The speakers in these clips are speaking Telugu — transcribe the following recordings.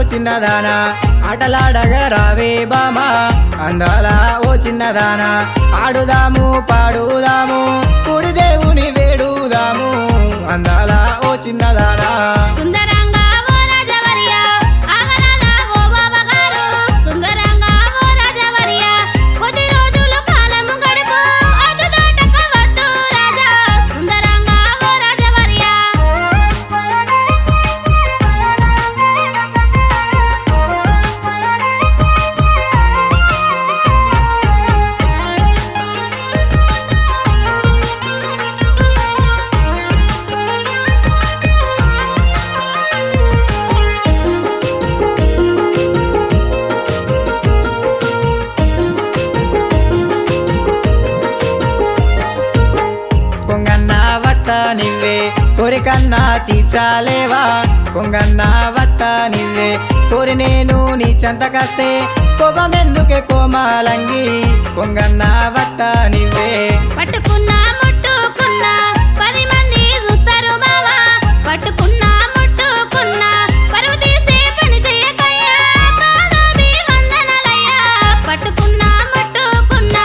చిన్నదానా ఆటలాడగా రావే బామా అందాల ఓ చిన్నదానా ఆడుదాము పాడుదాము కుడి దేవుని వేడుదాము అందాల ఓ చిన్నదానా సుందరంగా ఓ రాజవర్య ఆగరాదా ఓ బావగారు సుందరంగా ఓ రాజవర్య కొద్ది రోజులు కాలము గడుపు అటు దాటక వద్దు రాజా సుందరంగా ఓ రాజవర్య కొంగన్న వట్ట నివ్వే కోరికన్నా తీర్చాలేవా కొంగన్న వట్ట నివ్వే కోరి నేను నీ చెంతకస్తే కోపమెందుకే కోమాలంగి కొంగన్న వట్ట నివ్వే పట్టుకున్నా ముట్టుకున్నా పది మంది చూస్తారు బావా పట్టుకున్నా ముట్టుకున్నా పరువు తీసే పని చేయకయ్యా పాదాభి వందనాలయ్యా పట్టుకున్నా ముట్టుకున్నా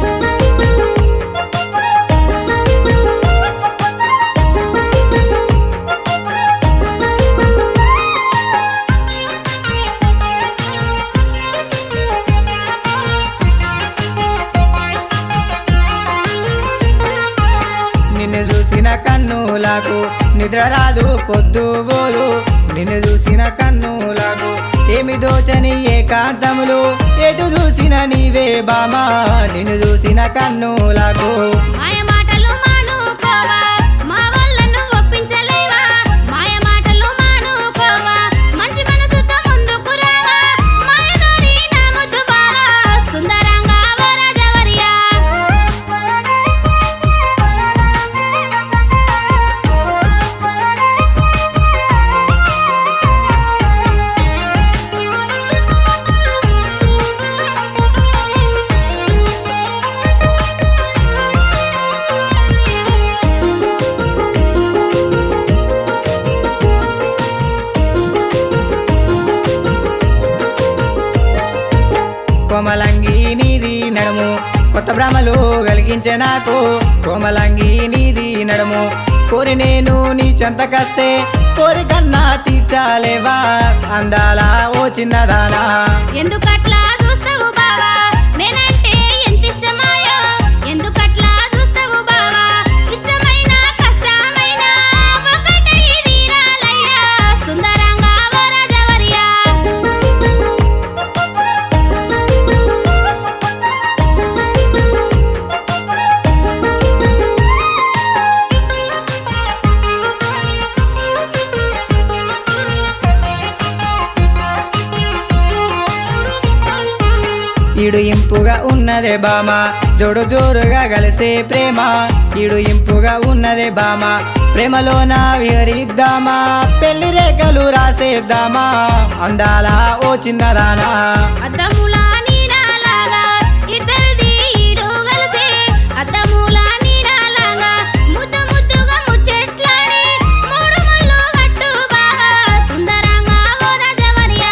నిన్ను చూసిన కన్నులకు నిద్ర రాదు పొద్దు పోదు నిన్ను చూసిన కన్నులకు ఏమి దోచని ఏకాంతములు ఎటు చూసిన నీవే బామా నిన్ను చూసిన కన్నులకు మాయ మాటలు మానుకోవా మా వాళ్ళను ఒప్పించలేవా మాయ మాటలు మానుకోవా మంచి మనసుతో ముందుకు రావా మాయదారి నా ముద్దు బావా సుందరంగా ఓ రాజవర్యా కోమలంగి నీది నడుము కొత్త భ్రమలు కలిగించే నాకు కోమలంగి నీది నడుము కోరి నేను నీ చెంతకస్తే కోరికన్నా తీర్చాలేవా అందాల ఓ చిన్నదానా ఎందుకట్లా చూస్తావు బావా నేనంటే ఎంత ఇష్టమాయో ఎందుకట్లా చూస్తావు బావా ఇష్టమైన కష్టమైన ఒకటై తీరాలయ్యా సుందరంగా ఓ రాజవర్యా ఈడు ఇంపుగా ఉన్నదే బామ జోడు జోరుగా కలిసే ప్రేమ ఈడు ఇంపుగా ఉన్నదే బామ ప్రేమలోన విహరిద్దామా పెళ్లి రేఖలు రాసేద్దామా అందాల ఓ చిన్నదానా అద్దముల నీడలాగా ఇద్దరిది ఈడు కలిసే అద్దముల నీడలాగా ముద్దు ముద్దుగా ముచ్చట్లాడి మూడు ముళ్ళు కట్టు బాగా సుందరంగా ఓ రాజవర్యా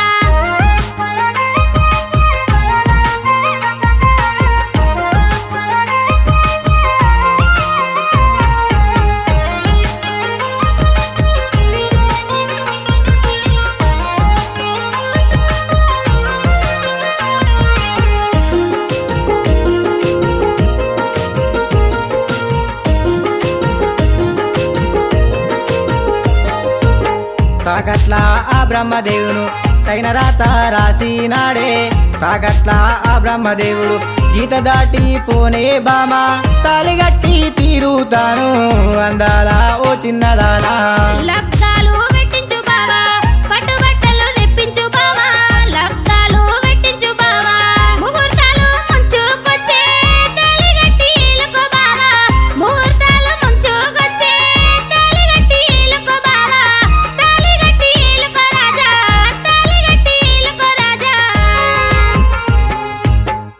తాకట్ల ఆ బ్రహ్మదేవును తగిన రాత రాసినాడే తాకట్ల ఆ బ్రహ్మదేవుడు గీత దాటి పోనే బామ తాలిగట్టి తీరుతాను అందాల ఓ చిన్నదానా లబ్బ